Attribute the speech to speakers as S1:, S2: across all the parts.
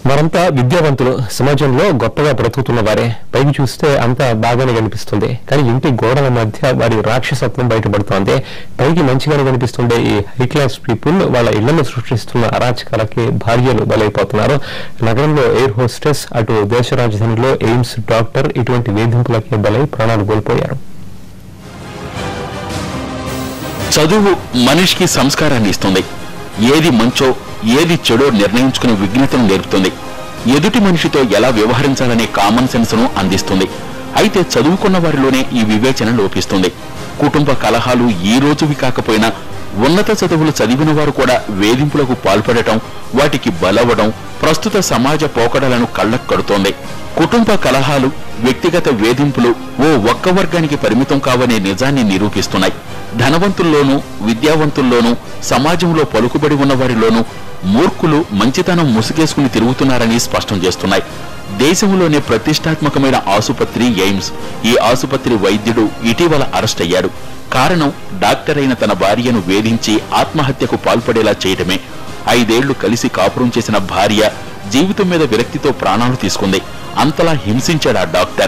S1: వారంతా విద్యావంతులు సమాజంలో గొప్పగా బ్రతుకుతున్న వారే పైకి చూస్తే అంతా బాగానే కనిపిస్తుంది కానీ ఇంటి గోడల మధ్య వారి రాక్షసత్వం బయటపడుతోంది పైకి మంచిగానే కనిపిస్తుండే ఈ హై క్లాస్ పీపుల్ వాళ్ళ ఇళ్లను సృష్టిస్తున్న అరాచకాలకి భార్యలు బలైపోతున్నారు నగరంలో ఎయిర్ హోస్టెస్ అటు దేశ రాజధానిలో ఎయిమ్స్ డాక్టర్ ఇటువంటి వేధింపులకి బలై ప్రాణాలు కోల్పోయారు
S2: చదువు మనిషికి సంస్కారాన్ని ఇస్తుంది ఏది మంచో ఏది చెడో నిర్ణయించుకునే విఘ్నతను నేర్పుతుంది ఎదుటి మనిషితో ఎలా వ్యవహరించాలనే కామన్ సెన్స్ ను అందిస్తుంది అయితే చదువుకున్న వారిలోనే ఈ వివేచన లోపిస్తుంది కుటుంబ కలహాలు ఈ రోజువి కాకపోయినా ఉన్నత చదువులు చదివిన వారు కూడా వేధింపులకు పాల్పడటం వాటికి బలవడం ప్రస్తుత సమాజ పోకడలను కళ్ళకు కడుతోంది కుటుంబ కలహాలు వ్యక్తిగత వేధింపులు ఓ ఒక్క వర్గానికి పరిమితం కావనే నిజాన్ని నిరూపిస్తున్నాయి ధనవంతుల్లోనూ విద్యావంతుల్లోనూ సమాజంలో పలుకుబడి ఉన్న వారిలోనూ మూర్ఖులు మంచితనం ముసుగేసుకుని తిరుగుతున్నారని స్పష్టం చేస్తున్నాయి దేశంలోనే ప్రతిష్టాత్మకమైన ఆసుపత్రి ఎయిమ్స్ ఈ ఆసుపత్రి వైద్యుడు ఇటీవల అరెస్ట్ అయ్యాడు కారణం డాక్టర్ అయిన తన భార్యను వేధించి ఆత్మహత్యకు పాల్పడేలా చేయటమే ఐదేళ్లు కలిసి కాపురం చేసిన భార్య జీవితం మీద విరక్తితో ప్రాణాలు తీసుకుంది అంతలా హింసించాడు ఆ డాక్టర్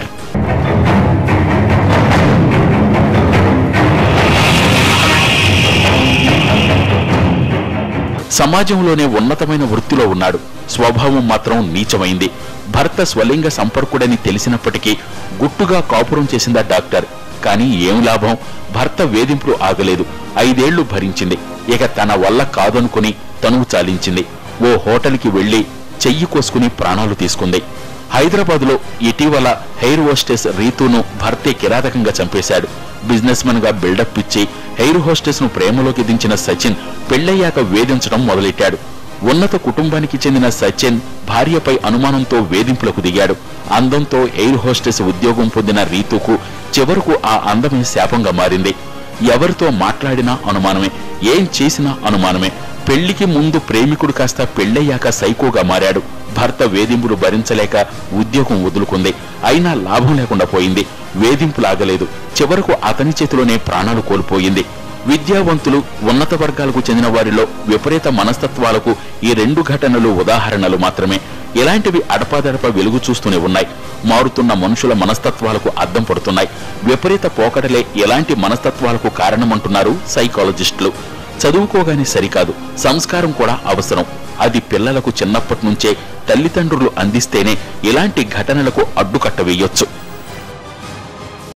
S2: సమాజంలోనే ఉన్నతమైన వృత్తిలో ఉన్నాడు స్వభావం మాత్రం నీచమైంది భర్త స్వలింగ సంపర్కుడని తెలిసినప్పటికీ గుట్టుగా కాపురం చేసిందా డాక్టర్ కానీ ఏం లాభం భర్త వేధింపులు ఆగలేదు ఐదేళ్లు భరించింది ఇక తన వల్ల కాదనుకుని తనువు చాలించింది ఓ హోటల్కి వెళ్లి చెయ్యి కోసుకుని ప్రాణాలు తీసుకుంది హైదరాబాద్ లో ఇటీవల హెయిర్ హోస్టెస్ రీతును భర్తే కిరాతకంగా చంపేశాడు బిజినెస్ మెన్ గా బిల్డప్ ఇచ్చి హెయిర్ హోస్టెస్ ను ప్రేమలోకి దించిన సచిన్ పెళ్లయ్యాక వేధించడం మొదలెట్టాడు ఉన్నత కుటుంబానికి చెందిన సచిన్ భార్యపై అనుమానంతో వేధింపులకు దిగాడు అందంతో ఎయిర్ హోస్టెస్ ఉద్యోగం పొందిన రీతుకు చివరకు ఆ అందమే శాపంగా మారింది ఎవరితో మాట్లాడినా అనుమానమే ఏం చేసినా అనుమానమే పెళ్లికి ముందు ప్రేమికుడు కాస్త పెళ్లయ్యాక సైకోగా మారాడు భర్త వేధింపులు భరించలేక ఉద్యోగం వదులుకుంది అయినా లాభం లేకుండా పోయింది వేధింపులాగలేదు చివరకు అతని చేతిలోనే ప్రాణాలు కోల్పోయింది విద్యావంతులు ఉన్నత వర్గాలకు చెందిన వారిలో విపరీత మనస్తత్వాలకు ఈ రెండు ఘటనలు ఉదాహరణలు మాత్రమే ఇలాంటివి అడపాదడప వెలుగు చూస్తూనే ఉన్నాయి మారుతున్న మనుషుల మనస్తత్వాలకు అద్దం పడుతున్నాయి విపరీత పోకడలే ఎలాంటి మనస్తత్వాలకు కారణమంటున్నారు సైకాలజిస్టులు చదువుకోగానే సరికాదు సంస్కారం కూడా అవసరం అది పిల్లలకు చిన్నప్పటి నుంచే తల్లిదండ్రులు అందిస్తేనే ఇలాంటి ఘటనలకు అడ్డుకట్ట వేయొచ్చు